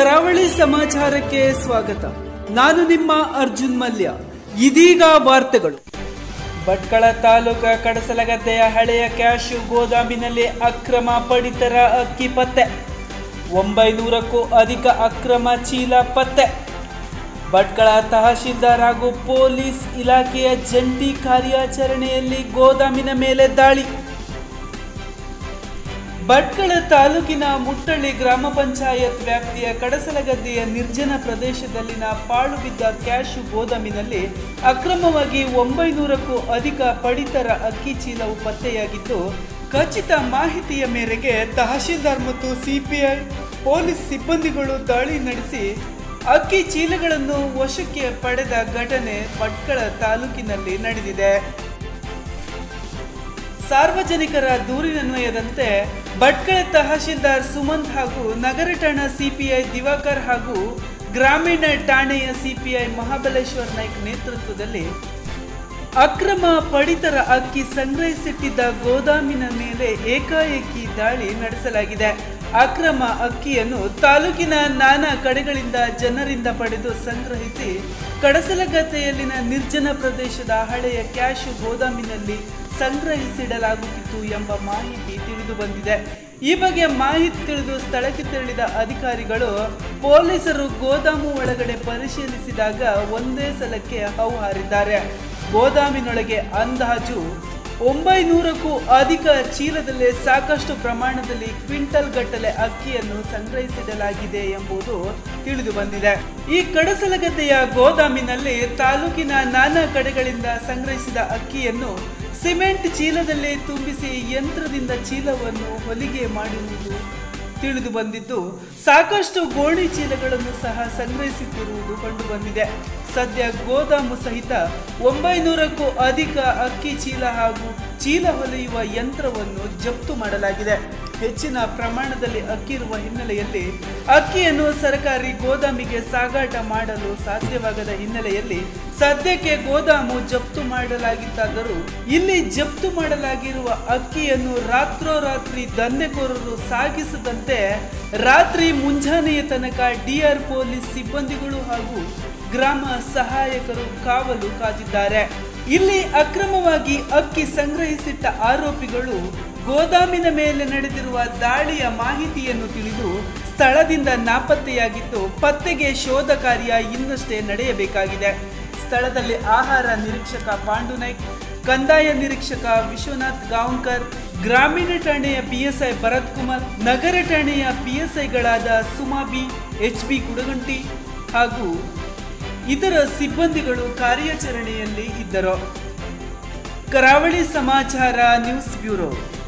ಕರಾವಳಿ ಸಮಾಚಾರಕ್ಕೆ ಸ್ವಾಗತ ನಾನು ನಿಮ್ಮ ಅರ್ಜುನ್ ಮಲ್ಯ ಇದೀಗ ವಾರ್ತೆಗಳು ಭಟ್ಕಳ ತಾಲೂಕ ಕಡಸಲಗದ್ದೆಯ ಹಳೆಯ ಕ್ಯಾಶು ಗೋದಾಮಿನಲ್ಲಿ ಅಕ್ರಮ ಪಡಿತರ ಅಕ್ಕಿ ಪತ್ತೆ ಒಂಬೈನೂರಕ್ಕೂ ಅಧಿಕ ಅಕ್ರಮ ಚೀಲ ಪತ್ತೆ ಭಟ್ಕಳ ತಹಶೀಲ್ದಾರ್ ಹಾಗೂ ಪೊಲೀಸ್ ಇಲಾಖೆಯ ಜಂಟಿ ಕಾರ್ಯಾಚರಣೆಯಲ್ಲಿ ಗೋದಾಮಿನ ಮೇಲೆ ದಾಳಿ ಭಟ್ಕಳ ತಾಲೂಕಿನ ಮುಟ್ಟಳ್ಳಿ ಗ್ರಾಮ ಪಂಚಾಯತ್ ವ್ಯಾಪ್ತಿಯ ಕಡಸಲಗದ್ದೆಯ ನಿರ್ಜನ ಪ್ರದೇಶದಲ್ಲಿನ ಪಾಳು ಬಿದ್ದ ಕ್ಯಾಶು ಗೋದಾಮಿನಲ್ಲಿ ಅಕ್ರಮವಾಗಿ ಒಂಬೈನೂರಕ್ಕೂ ಅಧಿಕ ಪಡಿತರ ಅಕ್ಕಿ ಚೀಲವು ಪತ್ತೆಯಾಗಿದ್ದು ಖಚಿತ ಮಾಹಿತಿಯ ಮೇರೆಗೆ ತಹಶೀಲ್ದಾರ್ ಮತ್ತು ಸಿಪಿಐ ಪೊಲೀಸ್ ಸಿಬ್ಬಂದಿಗಳು ದಾಳಿ ನಡೆಸಿ ಅಕ್ಕಿ ಚೀಲಗಳನ್ನು ವಶಕ್ಕೆ ಪಡೆದ ಘಟನೆ ಭಟ್ಕಳ ತಾಲೂಕಿನಲ್ಲಿ ನಡೆದಿದೆ ಸಾರ್ವಜನಿಕರ ದೂರಿನನ್ವಯದಂತೆ ಭಟ್ಕಳ ತಹಶೀಲ್ದಾರ್ ಸುಮಂತ್ ಹಾಗೂ ನಗರ ಠಾಣಾ ಸಿಪಿಐ ದಿವಾಕರ್ ಹಾಗೂ ಗ್ರಾಮೀಣ ಠಾಣೆಯ ಸಿಪಿಐ ಮಹಾಬಲೇಶ್ವರ್ ನಾಯ್ಕ್ ನೇತೃತ್ವದಲ್ಲಿ ಅಕ್ರಮ ಪಡಿತರ ಅಕ್ಕಿ ಸಂಗ್ರಹಿಸಿಟ್ಟಿದ್ದ ಗೋದಾಮಿನ ಮೇಲೆ ಏಕಾಏಕಿ ದಾಳಿ ನಡೆಸಲಾಗಿದೆ ಅಕ್ರಮ ಅಕ್ಕಿಯನ್ನು ತಾಲೂಕಿನ ನಾನಾ ಕಡೆಗಳಿಂದ ಜನರಿಂದ ಪಡೆದು ಸಂಗ್ರಹಿಸಿ ಕಡಸಲಗದ್ದೆಯಲ್ಲಿನ ನಿರ್ಜನ ಪ್ರದೇಶದ ಹಳೆಯ ಕ್ಯಾಶು ಗೋದಾಮಿನಲ್ಲಿ ಸಂಗ್ರಹಿಸಿಡಲಾಗುತ್ತಿತ್ತು ಎಂಬ ಮಾಹಿತಿ ತಿಳಿದು ಬಂದಿದೆ ಈ ಬಗ್ಗೆ ಮಾಹಿತಿ ತಿಳಿದು ಸ್ಥಳಕ್ಕೆ ತೆರಳಿದ ಅಧಿಕಾರಿಗಳು ಪೊಲೀಸರು ಗೋದಾಮು ಒಳಗಡೆ ಪರಿಶೀಲಿಸಿದಾಗ ಒಂದೇ ಸಲಕ್ಕೆ ಹೌಹಾರಿದ್ದಾರೆ ಗೋದಾಮಿನೊಳಗೆ ಅಂದಾಜು ಒಂಬೈನೂರಕ್ಕೂ ಅಧಿಕ ಚೀಲದಲ್ಲಿ ಸಾಕಷ್ಟು ಪ್ರಮಾಣದಲ್ಲಿ ಕ್ವಿಂಟಲ್ ಗಟ್ಟಲೆ ಅಕ್ಕಿಯನ್ನು ಸಂಗ್ರಹಿಸಿಡಲಾಗಿದೆ ಎಂಬುದು ತಿಳಿದು ಬಂದಿದೆ ಈ ಕಡಸಲಗದ್ದೆಯ ಗೋದಾಮಿನಲ್ಲಿ ತಾಲೂಕಿನ ನಾನಾ ಕಡೆಗಳಿಂದ ಸಂಗ್ರಹಿಸಿದ ಅಕ್ಕಿಯನ್ನು ಸಿಮೆಂಟ್ ಚೀಲದಲ್ಲಿ ತುಂಬಿಸಿ ಯಂತ್ರದಿಂದ ಚೀಲವನ್ನು ಹೊಲಿಗೆ ಮಾಡಿರುವುದು ತಿಳಿದು ಬಂದಿದ್ದು ಸಾಕಷ್ಟು ಗೋಣಿ ಚೀಲಗಳನ್ನು ಸಹ ಸಂಗ್ರಹಿಸುತ್ತಿರುವುದು ಕಂಡು ಬಂದಿದೆ ಸದ್ಯ ಗೋದಾಮು ಸಹಿತ ಒಂಬೈನೂರಕ್ಕೂ ಅಧಿಕ ಅಕ್ಕಿ ಚೀಲ ಹಾಗೂ ಚೀಲ ಹೊಲಿಯುವ ಯಂತ್ರವನ್ನು ಜಪ್ತು ಮಾಡಲಾಗಿದೆ ಹೆಚ್ಚಿನ ಪ್ರಮಾಣದಲ್ಲಿ ಅಕ್ಕಿ ಇರುವ ಹಿನ್ನೆಲೆಯಲ್ಲಿ ಅಕ್ಕಿಯನ್ನು ಸರ್ಕಾರಿ ಗೋದಾಮಿಗೆ ಸಾಗಾಟ ಮಾಡಲು ಸಾಧ್ಯವಾಗದ ಹಿನ್ನೆಲೆಯಲ್ಲಿ ಸದ್ಯಕ್ಕೆ ಗೋದಾಮು ಜಪ್ತು ಮಾಡಲಾಗಿತ್ತಾದರೂ ಇಲ್ಲಿ ಜಪ್ತು ಮಾಡಲಾಗಿರುವ ಅಕ್ಕಿಯನ್ನು ರಾತ್ರೋರಾತ್ರಿ ದಂಧೆಕೋರರು ಸಾಗಿಸದಂತೆ ರಾತ್ರಿ ಮುಂಜಾನೆಯ ತನಕ ಡಿಆರ್ ಪೊಲೀಸ್ ಸಿಬ್ಬಂದಿಗಳು ಹಾಗೂ ಗ್ರಾಮ ಸಹಾಯಕರು ಕಾವಲು ಕಾದಿದ್ದಾರೆ ಇಲ್ಲಿ ಅಕ್ರಮವಾಗಿ ಅಕ್ಕಿ ಸಂಗ್ರಹಿಸಿಟ್ಟ ಆರೋಪಿಗಳು ಗೋದಾಮಿನ ಮೇಲೆ ನಡೆದಿರುವ ದಾಳಿಯ ಮಾಹಿತಿಯನ್ನು ತಿಳಿದು ಸ್ಥಳದಿಂದ ನಾಪತ್ತೆಯಾಗಿದ್ದು ಪತ್ತೆಗೆ ಶೋಧ ಕಾರ್ಯ ಇನ್ನಷ್ಟೇ ನಡೆಯಬೇಕಾಗಿದೆ ಸ್ಥಳದಲ್ಲಿ ಆಹಾರ ನಿರೀಕ್ಷಕ ಪಾಂಡುನಾಯ್ಕ್ ಕಂದಾಯ ನಿರೀಕ್ಷಕ ವಿಶ್ವನಾಥ್ ಗಾಂವ್ಕರ್ ಗ್ರಾಮೀಣ ಠಾಣೆಯ ಪಿಎಸ್ಐ ಭರತ್ ಕುಮಾರ್ ನಗರ ಠಾಣೆಯ ಪಿಎಸ್ಐಗಳಾದ ಸುಮಾಬಿ ಎಚ್ ಬಿ ಕುಡಗಂಟಿ ಹಾಗೂ ಇತರ ಸಿಬ್ಬಂದಿಗಳು ಕಾರ್ಯಾಚರಣೆಯಲ್ಲಿ ಇದ್ದರು ಕರಾವಳಿ ಸಮಾಚಾರ ನ್ಯೂಸ್ ಬ್ಯೂರೋ